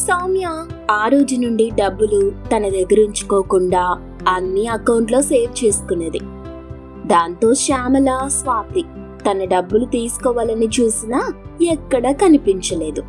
సౌమ్య ఆ రోజు నుండి డబ్బులు తన దగ్గర ఉంచుకోకుండా అన్ని అకౌంట్లో సేవ్ చేసుకునేది దాంతో శ్యామల స్వాతి తన డబ్బులు తీసుకోవాలని చూసినా ఎక్కడా కనిపించలేదు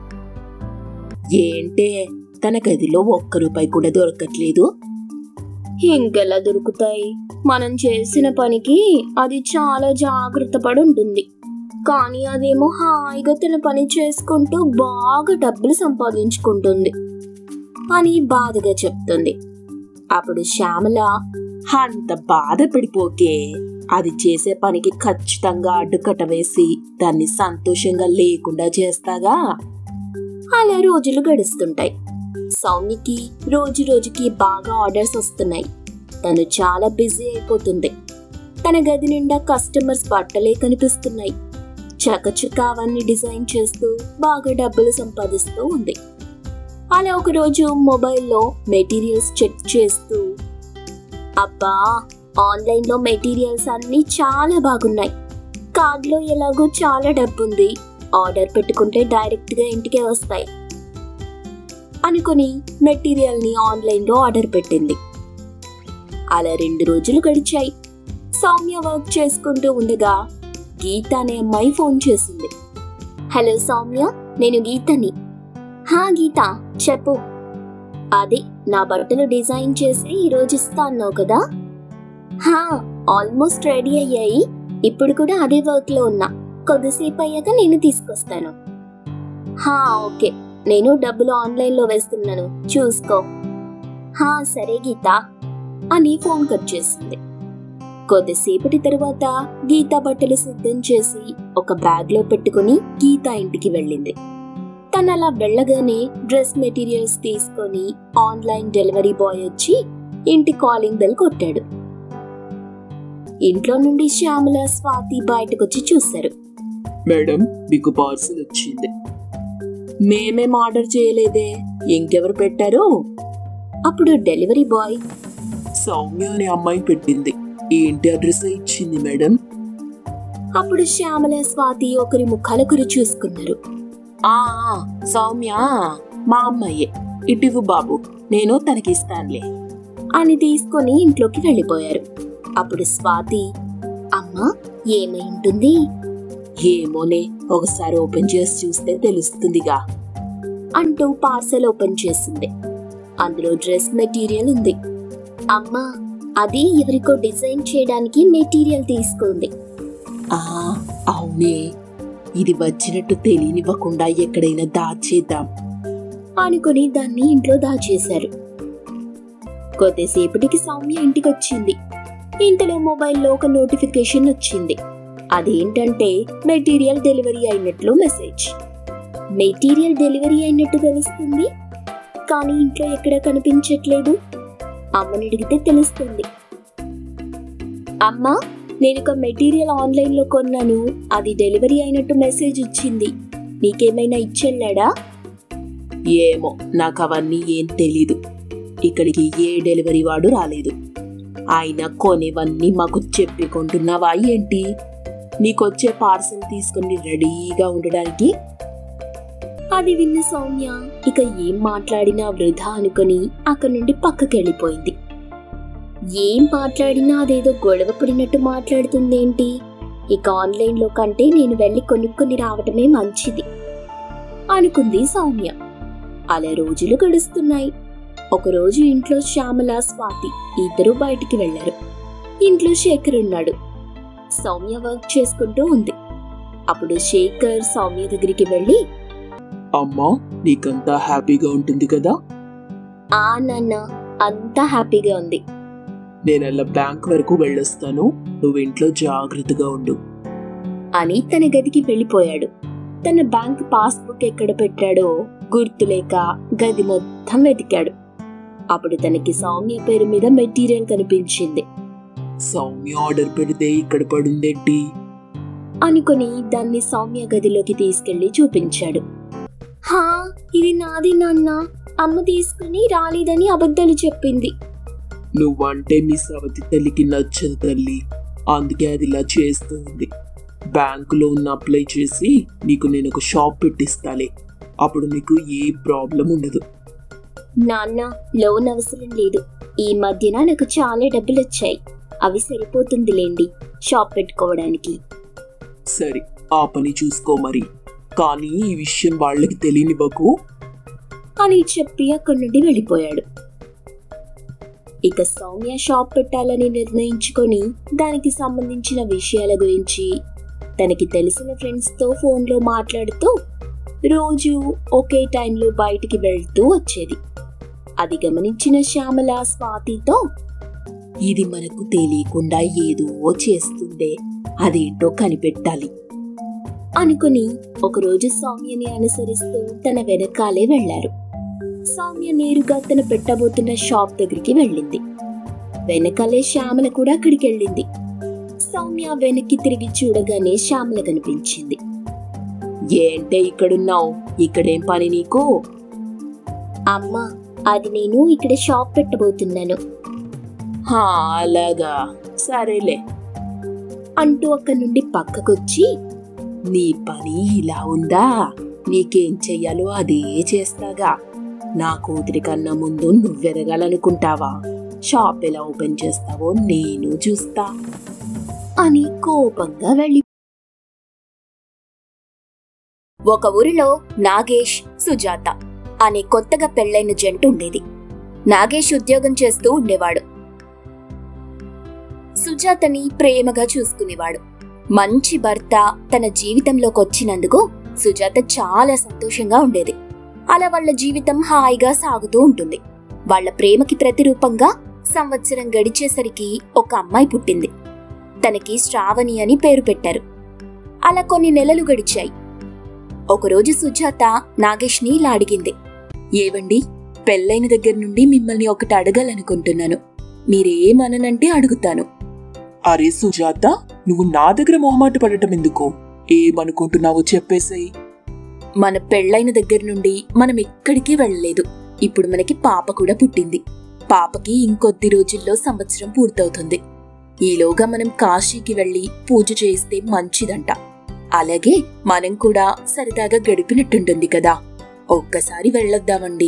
ఏంటే తన గదిలో ఒక్క రూపాయి కూడా దొరకట్లేదు ఇంకెలా దొరుకుతాయి మనం చేసిన పనికి అది చాలా జాగ్రత్త పడి ఉంటుంది కానీ అదేమో హాయిగా తన పని చేసుకుంటూ బాగా డబ్బులు సంపాదించుకుంటుంది అని బాధగా చెప్తుంది అప్పుడు శ్యామల అంత బాధపడిపోకే అది చేసే పనికి ఖచ్చితంగా అడ్డుకట్ట వేసి దాన్ని సంతోషంగా లేకుండా చేస్తాగా అలా రోజులు గడుస్తుంటాయి సౌమ్యకి రోజు రోజుకి బాగా ఆర్డర్స్ వస్తున్నాయి తను చాలా బిజీ అయిపోతుంది తన గది నిండా కస్టమర్స్ బట్టలే కనిపిస్తున్నాయి చకచక అవన్నీ డిజైన్ చేస్తూ బాగా డబ్బులు సంపాదిస్తూ ఉంది అలా ఒక రోజు మొబైల్లో మెటీరియల్స్ చెక్ చేస్తూ అబ్బా ఆన్లైన్లో మెటీరియల్స్ అన్నీ చాలా బాగున్నాయి కార్డులో ఎలాగో చాలా డబ్బుంది ఆర్డర్ పెట్టుకుంటే డైరెక్ట్గా ఇంటికే వస్తాయి అనుకుని మెటీరియల్ని ఆన్లైన్లో ఆర్డర్ పెట్టింది అలా రెండు రోజులు గడిచాయి సౌమ్య వర్క్ చేసుకుంటూ ఉండగా గీత అనే అమ్మాయి ఫోన్ చేసింది హలో సౌమ్య నేను గీతని హా గీత చెప్పు అది నా బట్టలు డిజైన్ చేసి ఈరోజు ఇస్తా అన్నావు కదా హా ఆల్మోస్ట్ రెడీ అయ్యాయి ఇప్పుడు కూడా అదే వర్క్ లో ఉన్నా కొద్దిసేపు అయ్యాక నేను తీసుకొస్తాను హా ఓకే నేను డబ్బులు ఆన్లైన్ లో వేస్తున్నాను చూసుకో హా సరే గీత అని ఫోన్ కట్ చేసింది కొద్దిసేపటి తరువాత గీత బట్టలు సిద్ధం చేసి ఒక బ్యాగ్ లో పెట్టుకుని గీత ఇంటికి వెళ్ళింది తను అలా వెళ్ళగానే డ్రెస్ మెటీరియల్స్ తీసుకొని ఆన్లైన్ డెలివరీ బాయ్ వచ్చి ఇంటి కాలింగ్ బెల్ కొట్టాడు ఇంట్లో నుండి శ్యామల స్వాతి బయటకొచ్చి చూశారు మేడం మీకు పార్సల్ వచ్చింది మేమేం ఆర్డర్ చేయలేదే ఇంకెవరు పెట్టారు అప్పుడు డెలివరీ బాయ్ సౌమ్య అనే అమ్మాయి పెట్టింది ఈ ఇంటి అడ్రస్ ఇచ్చింది మేడం అప్పుడు శ్యామల స్వాతి ఒకరి ముఖాలొకరు చూసుకున్నారు ఆ ఆ, సౌమ్య మా అమ్మాయే ఇటివు బాబు నేను తనకిస్తానులే అని తీసుకొని ఇంట్లోకి వెళ్ళిపోయారు అప్పుడు స్వాతి అమ్మా ఏమై ఉంటుంది ఏమోనే ఒకసారి ఓపెన్ చేసి చూస్తే తెలుస్తుందిగా అంటూ పార్సల్ ఓపెన్ చేసింది అందులో డ్రెస్ మెటీరియల్ ఉంది అమ్మా అది ఎవరికో డిజైన్ చేయడానికి మెటీరియల్ తీసుకుంది ఆ అవునే ఇది వచ్చినట్టు తెలియనివ్వకుండా ఎక్కడైనా దాచేద్దాం అనుకుని దాన్ని ఇంట్లో దాచేశారు కొద్దిసేపటికి సౌమ్య ఇంటికి వచ్చింది ఇంతలో మొబైల్లో ఒక నోటిఫికేషన్ వచ్చింది అదేంటంటే మెటీరియల్ డెలివరీ అయినట్లు మెసేజ్ మెటీరియల్ డెలివరీ అయినట్టు తెలుస్తుంది కానీ ఇంట్లో ఎక్కడ కనిపించట్లేదు అమ్మని అడిగితే తెలుస్తుంది అమ్మా నేను ఒక మెటీరియల్ ఆన్లైన్లో కొన్నాను అది డెలివరీ అయినట్టు మెసేజ్ వచ్చింది నీకేమైనా ఇచ్చెళ్ళాడా ఏమో నాకు అవన్నీ ఏం తెలీదు ఇక్కడికి ఏ డెలివరీ వాడు రాలేదు ఆయన కొనేవన్నీ మాకు చెప్పి కొంటున్నావా ఏంటి నీకొచ్చే పార్సల్ తీసుకుని రెడీగా ఉండడానికి అది విన్న సౌమ్య ఇక ఏం మాట్లాడినా వృధా అనుకుని అక్కడి నుండి పక్కకి వెళ్ళిపోయింది ఏం మాట్లాడినా అదేదో గొడవ పడినట్టు మాట్లాడుతుందేంటి ఇక ఆన్లైన్లో కంటే నేను వెళ్ళి కొనుక్కొని రావటమే మంచిది అనుకుంది సౌమ్య అలా రోజులు గడుస్తున్నాయి ఒకరోజు ఇంట్లో శ్యామల స్వాతి ఇద్దరు బయటికి వెళ్లారు ఇంట్లో శేఖర్ ఉన్నాడు సౌమ్య వర్క్ చేసుకుంటూ ఉంది అప్పుడు శేఖర్ సౌమ్య దగ్గరికి వెళ్ళి అమ్మా నీకంతా హ్యాపీగా ఉంటుంది కదా ఆ నాన్న అంతా హ్యాపీగా ఉంది నేను అలా బ్యాంక్ వరకు వెళ్ళొస్తాను నువ్వు ఇంట్లో జాగ్రత్తగా ఉండు అని తన గదికి వెళ్ళిపోయాడు తన బ్యాంక్ పాస్బుక్ ఎక్కడ పెట్టాడో గుర్తులేక గది మొత్తం వెతికాడు అప్పుడు తనకి సౌమ్య పేరు మీద మెటీరియల్ కనిపించింది సౌమ్య ఆర్డర్ పెడితే ఇక్కడ పడుందేంటి అనుకుని దాన్ని సౌమ్య గదిలోకి తీసుకెళ్లి చూపించాడు హా ఇది నాది నాన్న అమ్మ తీసుకుని రాలేదని అబద్ధాలు చెప్పింది నువ్వంటే మీ సవతి తల్లికి నచ్చదు తల్లి అందుకే అది ఇలా చేస్తూ ఉంది బ్యాంకులో ఉన్న అప్లై చేసి నీకు నేను ఒక షాప్ పెట్టిస్తాలే అప్పుడు నీకు ఏ ప్రాబ్లం ఉండదు నాన్న లోన్ అవసరం లేదు ఈ మధ్యన నాకు చాలా డబ్బులు వచ్చాయి అవి సరిపోతుందిలేండి షాప్ పెట్టుకోవడానికి సరే ఆ పని చూసుకో మరి కానీ ఈ విషయం వాళ్ళకి తెలియనివ్వకు అని చెప్పి అక్కడి నుండి వెళ్ళిపోయాడు ఇక సౌమ్య షాప్ పెట్టాలని నిర్ణయించుకొని దానికి సంబంధించిన విషయాల గురించి తనకి తెలిసిన ఫ్రెండ్స్తో ఫోన్లో మాట్లాడుతూ రోజు ఒకే టైంలో బయటికి వెళ్తూ వచ్చేది అది గమనించిన శ్యామల స్వాతితో ఇది మనకు తెలియకుండా ఏదో చేస్తుందే అదేంటో కనిపెట్టాలి అనుకుని ఒకరోజు సౌమ్యని అనుసరిస్తూ తన వెనకాలే వెళ్లారు సౌమ్య నేరుగా తన పెట్టబోతున్న షాప్ దగ్గరికి వెళ్ళింది వెనకాలే శ్యామల కూడా అక్కడికి వెళ్ళింది సౌమ్య వెనక్కి తిరిగి చూడగానే శ్యామల కనిపించింది ఏంటే ఇక్కడున్నావు ఇక్కడేం పని నీకు అమ్మా అది నేను ఇక్కడ షాప్ పెట్టబోతున్నాను హా అలాగా సరేలే అంటూ అక్కడి నుండి పక్కకొచ్చి నీ పని ఇలా ఉందా నీకేం చెయ్యాలో అదే చేస్తాగా నా కూతురి కన్నా ముందు నువ్వెరగాలనుకుంటావా షాప్ ఎలా ఓపెన్ చేస్తావో నేను చూస్తా అని కోపంగా వెళ్ళి ఒక ఊరిలో నాగేష్ సుజాత అనే కొత్తగా పెళ్లైన జంట ఉండేది నాగేష్ ఉద్యోగం చేస్తూ ఉండేవాడు సుజాతని ప్రేమగా చూసుకునేవాడు మంచి భర్త తన జీవితంలోకి వచ్చినందుకు సుజాత చాలా సంతోషంగా ఉండేది అలా వాళ్ళ జీవితం హాయిగా సాగుతూ ఉంటుంది వాళ్ళ ప్రేమకి ప్రతిరూపంగా సంవత్సరం గడిచేసరికి ఒక అమ్మాయి పుట్టింది తనకి శ్రావణి అని పేరు పెట్టారు అలా కొన్ని నెలలు గడిచాయి ఒకరోజు సుజాత నాగేష్ని ఇలా అడిగింది ఏవండి పెళ్ళైన దగ్గర నుండి మిమ్మల్ని ఒకటి అడగాలనుకుంటున్నాను మీరేమననంటే అడుగుతాను అరే సుజాత నువ్వు నా దగ్గర మొహమాట పడటం ఎందుకు ఏమనుకుంటున్నావో చెప్పేసేయ్ మన పెళ్ళైన దగ్గర నుండి మనం ఎక్కడికి వెళ్ళలేదు ఇప్పుడు మనకి పాప కూడా పుట్టింది పాపకి ఇంకొద్ది రోజుల్లో సంవత్సరం పూర్తవుతుంది ఈలోగా మనం కాశీకి వెళ్ళి పూజ చేస్తే మంచిదంట అలాగే మనం కూడా సరదాగా గడిపినట్టుంటుంది కదా ఒక్కసారి వెళ్ళొద్దామండి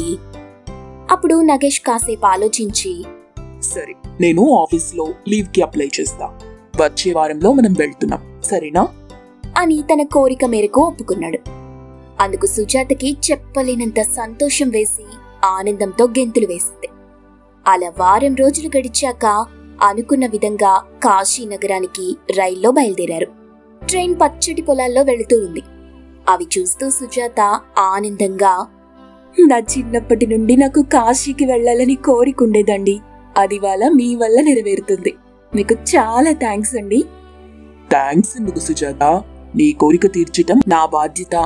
అప్పుడు నగేష్ కాసేపు ఆలోచించి సరే నేను ఆఫీస్లో లీవ్ కి అప్లై చేస్తా వచ్చే వారంలో మనం వెళ్తున్నాం సరేనా అని తన కోరిక మేరకు ఒప్పుకున్నాడు అందుకు సుజాతకి చెప్పలేనంత సంతోషం వేసి ఆనందంతో గెంతులు వేసింది అలా వారం రోజులు గడిచాక అనుకున్న విధంగా కాశీ నగరానికి రైల్లో బయలుదేరారు ట్రైన్ పచ్చటి పొలాల్లో వెళుతూ ఉంది అవి చూస్తూ సుజాత ఆనందంగా నా చిన్నప్పటి నుండి నాకు కాశీకి వెళ్ళాలని కోరికుండేదండి అది వాళ్ళ మీ వల్ల నెరవేరుతుంది మీకు చాలా థ్యాంక్స్ అండి థ్యాంక్స్ ఎందుకు సుజాత నీ కోరిక తీర్చటం నా బాధ్యత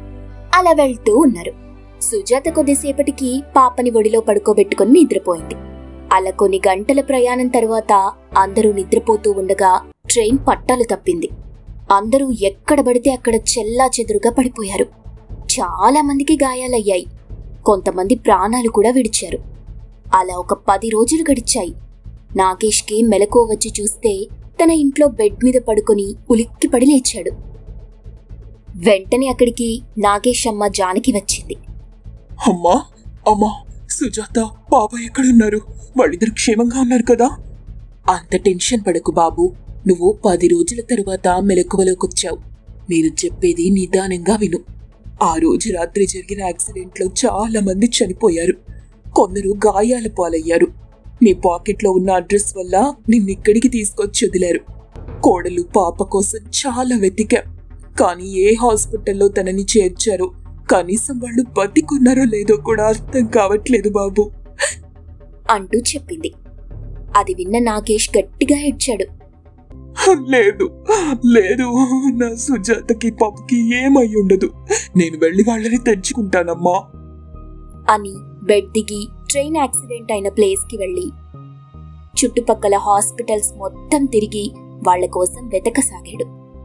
అలా వెళ్తూ ఉన్నారు సుజాత కొద్దిసేపటికి పాపని ఒడిలో పడుకోబెట్టుకుని నిద్రపోయింది అలా కొన్ని గంటల ప్రయాణం తర్వాత అందరూ నిద్రపోతూ ఉండగా ట్రైన్ పట్టాలు తప్పింది అందరూ ఎక్కడ పడితే అక్కడ చెల్లా చెదురుగా పడిపోయారు చాలా మందికి గాయాలయ్యాయి కొంతమంది ప్రాణాలు కూడా విడిచారు అలా ఒక పది రోజులు గడిచాయి నాగేష్కి మెలకువ వచ్చి చూస్తే తన ఇంట్లో బెడ్ మీద పడుకొని ఉలిక్కిపడి లేచాడు వెంటనే అక్కడికి నాగేష్ అమ్మ జానకి వచ్చింది అమ్మా అమ్మా సుజాత బాబా ఎక్కడున్నారు వాళ్ళిద్దరు క్షేమంగా ఉన్నారు కదా అంత టెన్షన్ పడకు బాబు నువ్వు పది రోజుల తరువాత మెలకువలోకొచ్చావు నేను చెప్పేది నిదానంగా విను ఆ రోజు రాత్రి జరిగిన యాక్సిడెంట్లో చాలా మంది చనిపోయారు కొందరు గాయాల పాలయ్యారు నీ పాకెట్లో ఉన్న అడ్రస్ వల్ల నిన్నిక్కడికి తీసుకొచ్చి వదిలారు కోడలు పాప కోసం చాలా వెతికా కానీ ఏ హాస్పిటల్లో తనని చేర్చారో కనీసం వాళ్ళు బతికున్నారో లేదో కూడా అర్థం కావట్లేదు బాబు అంటూ చెప్పింది అది విన్న నాగేష్ గట్టిగా ఏడ్చాడు లేదు లేదు నా సుజాతకి పాపకి ఏమై ఉండదు నేను వెళ్ళి వాళ్ళని తెచ్చుకుంటానమ్మా అని బెడ్ దిగి ట్రైన్ యాక్సిడెంట్ అయిన ప్లేస్ కి వెళ్లి చుట్టుపక్కల హాస్పిటల్స్ మొత్తం తిరిగి వాళ్ళ కోసం వెతకసాగాడు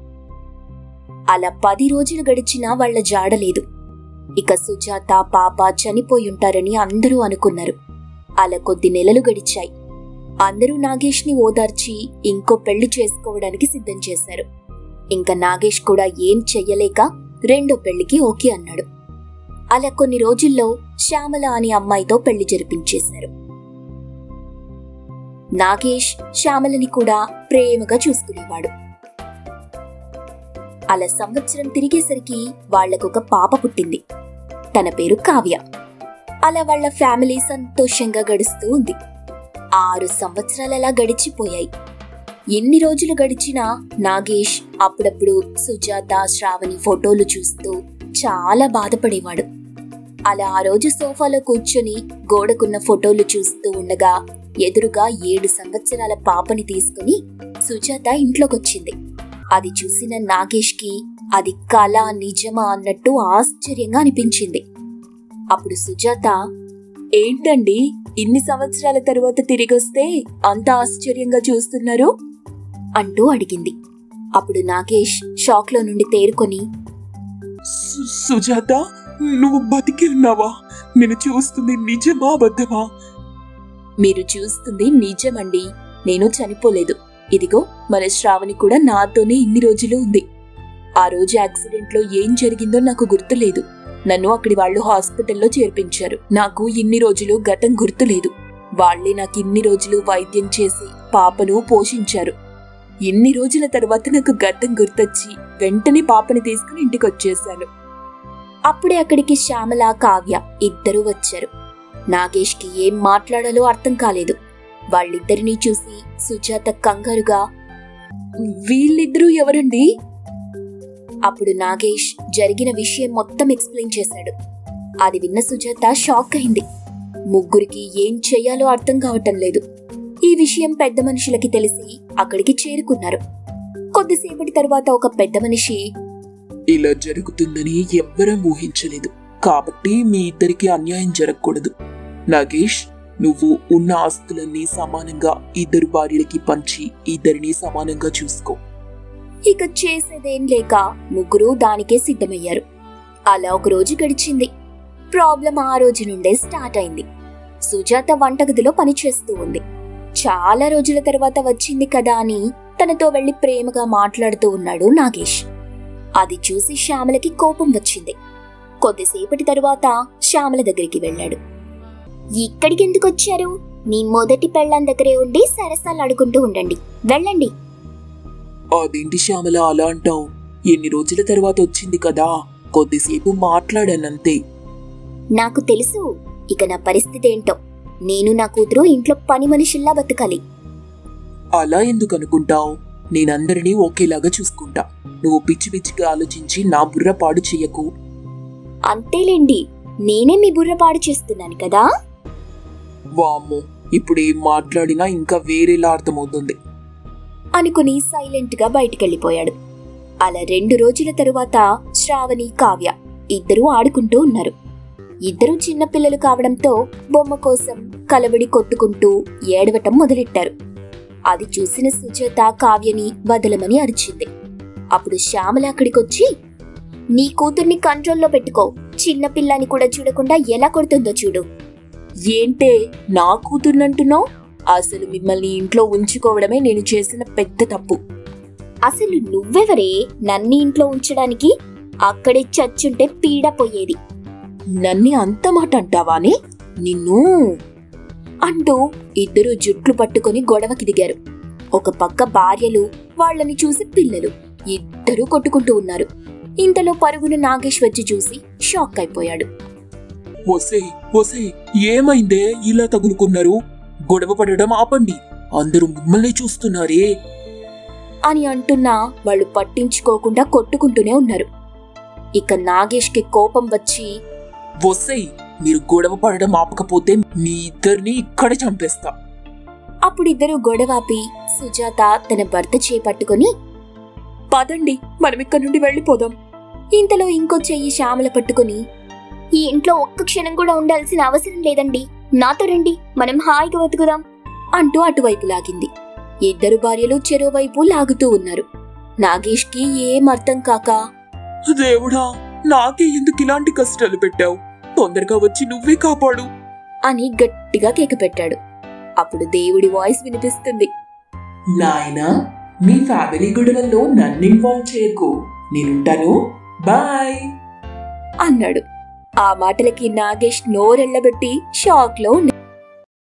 అలా పది రోజులు గడిచినా వాళ్ళ జాడలేదు ఇక సుజాత పాప చనిపోయి ఉంటారని అందరూ అనుకున్నారు అలా కొద్ది నెలలు గడిచాయి అందరూ నాగేష్ని ఓదార్చి ఇంకో పెళ్లి చేసుకోవడానికి సిద్ధం చేశారు ఇంకా నాగేష్ కూడా ఏం చెయ్యలేక రెండో పెళ్లికి ఓకే అన్నాడు అలా కొన్ని రోజుల్లో శ్యామల అనే అమ్మాయితో పెళ్లి జరిపించేశారు నాగేష్ శ్యామలని కూడా ప్రేమగా చూసుకునేవాడు అలా సంవత్సరం తిరిగేసరికి వాళ్లకొక పాప పుట్టింది తన పేరు కావ్య అలా వాళ్ళ ఫ్యామిలీ సంతోషంగా గడుస్తూ ఉంది ఆరు సంవత్సరాలలా గడిచిపోయాయి ఎన్ని రోజులు గడిచినా నాగేష్ అప్పుడప్పుడు సుజాత శ్రావణి ఫోటోలు చూస్తూ చాలా బాధపడేవాడు అలా ఆ రోజు సోఫాలో కూర్చొని గోడకున్న ఫోటోలు చూస్తూ ఉండగా ఎదురుగా ఏడు సంవత్సరాల పాపని తీసుకుని సుజాత ఇంట్లోకొచ్చింది అది చూసిన నాగేష్కి అది కళ నిజమా అన్నట్టు ఆశ్చర్యంగా అనిపించింది అప్పుడు సుజాత ఏంటండి ఇన్ని సంవత్సరాల తర్వాత తిరిగొస్తే అంత ఆశ్చర్యంగా చూస్తున్నారు అంటూ అడిగింది అప్పుడు నాగేష్ షాక్లో నుండి తేరుకొని సు- సుజాత నువ్వు బతికి ఉన్నావా నేను చూస్తుంది నిజమా అబద్ధమా మీరు చూస్తుంది నిజమండి నేను చనిపోలేదు ఇదిగో మన శ్రావణి కూడా నాతోనే ఇన్ని రోజులు ఉంది ఆ రోజు యాక్సిడెంట్ లో ఏం జరిగిందో నాకు గుర్తులేదు నన్ను అక్కడి వాళ్ళు హాస్పిటల్లో చేర్పించారు నాకు ఇన్ని రోజులు గతం గుర్తులేదు వాళ్ళే నాకు ఇన్ని రోజులు వైద్యం చేసి పాపను పోషించారు ఇన్ని రోజుల తర్వాత నాకు గతం గుర్తొచ్చి వెంటనే పాపని తీసుకుని ఇంటికి వచ్చేసాను అప్పుడే అక్కడికి శ్యామల కావ్య ఇద్దరూ వచ్చారు నాగేష్కి ఏం మాట్లాడాలో అర్థం కాలేదు వాళ్ళిద్దరినీ చూసి సుజాత కంగారుగా వీళ్ళిద్దరూ ఎవరండి అప్పుడు నాగేష్ జరిగిన విషయం మొత్తం ఎక్స్ప్లెయిన్ చేశాడు అది విన్న సుజాత షాక్ అయింది ముగ్గురికి ఏం చెయ్యాలో అర్థం కావటం లేదు ఈ విషయం పెద్ద మనుషులకి తెలిసి అక్కడికి చేరుకున్నారు కొద్దిసేపటి తర్వాత ఒక పెద్ద మనిషి ఇలా జరుగుతుందని ఎవ్వరం ఊహించలేదు కాబట్టి మీ ఇద్దరికి అన్యాయం జరగకూడదు నాగేష్ నువ్వు ఉన్న ఆస్తులన్నీ సమానంగా ఇద్దరు భార్యలకి పంచి ఇద్దరిని సమానంగా చూసుకో ఇక చేసేదేం లేక ముగ్గురు దానికే సిద్ధమయ్యారు అలా ఒక రోజు గడిచింది ప్రాబ్లం ఆ రోజు నుండే స్టార్ట్ అయింది సుజాత వంటగదిలో పనిచేస్తూ ఉంది చాలా రోజుల తర్వాత వచ్చింది కదా అని తనతో వెళ్లి ప్రేమగా మాట్లాడుతూ ఉన్నాడు నాగేష్ అది చూసి శ్యామలకి కోపం వచ్చింది కొద్దిసేపటి తరువాత శ్యామల దగ్గరికి వెళ్ళాడు ఇక్కడికి ఎందుకు వచ్చారు నీ మొదటి పెళ్ళాం దగ్గరే ఉండి సరసాలు ఆడుకుంటూ ఉండండి వెళ్ళండి అదేంటి శ్యామల అలా అంటావు ఎన్ని రోజుల తర్వాత వచ్చింది కదా కొద్దిసేపు మాట్లాడానంతే నాకు తెలుసు ఇక నా పరిస్థితి ఏంటో నేను నా కూతురు ఇంట్లో పని మనుషుల్లా బతకాలి అలా ఎందుకు అనుకుంటావు నేనందరినీ ఒకేలాగా చూసుకుంటా నువ్వు పిచ్చి పిచ్చిగా ఆలోచించి నా బుర్ర పాడు చెయ్యకు అంతేలేండి నేనే మీ బుర్ర పాడు చేస్తున్నాను కదా వామ్మో ఇప్పుడు ఏం మాట్లాడినా ఇంకా వేరేలా అర్థమవుతుంది అనుకుని సైలెంట్ గా బయటికెళ్ళిపోయాడు అలా రెండు రోజుల తరువాత శ్రావణి కావ్య ఇద్దరూ ఆడుకుంటూ ఉన్నారు ఇద్దరూ చిన్నపిల్లలు కావడంతో బొమ్మ కోసం కలబడి కొట్టుకుంటూ ఏడవటం మొదలెట్టారు అది చూసిన సుజాత కావ్యని వదలమని అరిచింది అప్పుడు శ్యామల అక్కడికొచ్చి నీ కూతుర్ని కంట్రోల్లో పెట్టుకో చిన్న పిల్లని కూడా చూడకుండా ఎలా కొడుతుందో చూడు ఏంటే నా కూతుర్నంటున్నావు అసలు మిమ్మల్ని ఇంట్లో ఉంచుకోవడమే నేను చేసిన పెద్ద తప్పు అసలు నువ్వెవరే నన్ను ఇంట్లో ఉంచడానికి అక్కడే చచ్చుంటే పీడ పోయేది నన్ని అంత మాట అంటావానే నిన్ను అంటూ ఇద్దరు జుట్లు పట్టుకొని గొడవకి దిగారు ఒక పక్క భార్యలు వాళ్ళని చూసి పిల్లలు ఇద్దరూ కొట్టుకుంటూ ఉన్నారు ఇంతలో పరుగున నాగేష్ వచ్చి చూసి షాక్ అయిపోయాడు ఒసే ఒసే ఏమైందే ఇలా తగులుకున్నారు గొడవ పడడం ఆపండి అందరూ మిమ్మల్ని చూస్తున్నారే అని అంటున్నా వాళ్ళు పట్టించుకోకుండా కొట్టుకుంటూనే ఉన్నారు ఇక నాగేష్కి కోపం వచ్చి ఒసే మీరు గొడవ పడడం ఆపకపోతే మీ ఇద్దరిని ఇక్కడే చంపేస్తా అప్పుడిద్దరూ గొడవాపి సుజాత తన భర్త చేపట్టుకొని పదండి మనం ఇక్కడ నుండి వెళ్ళిపోదాం ఇంతలో ఇంకో చెయ్యి శ్యామల పట్టుకుని ఈ ఇంట్లో ఒక్క క్షణం కూడా ఉండాల్సిన అవసరం లేదండి నాతో రండి మనం హాయిగా బతుకుదాం అంటూ అటువైపు లాగింది ఇద్దరు భార్యలు చెరోవైపు లాగుతూ ఉన్నారు నాగేష్కి ఏం అర్థం కాక దేవుడా నాకే ఎందుకు ఇలాంటి కష్టాలు పెట్టావు తొందరగా వచ్చి నువ్వే కాపాడు అని గట్టిగా కేక పెట్టాడు అప్పుడు దేవుడి వాయిస్ వినిపిస్తుంది నాయనా మీ ఫ్యామిలీ గొడవల్లో నన్ను ఇన్వాల్వ్ చేయకు నేనుంటాను బాయ్ అన్నాడు ఆ మాటలకి నాగేష్ నోరెళ్లబెట్టి షాక్ లో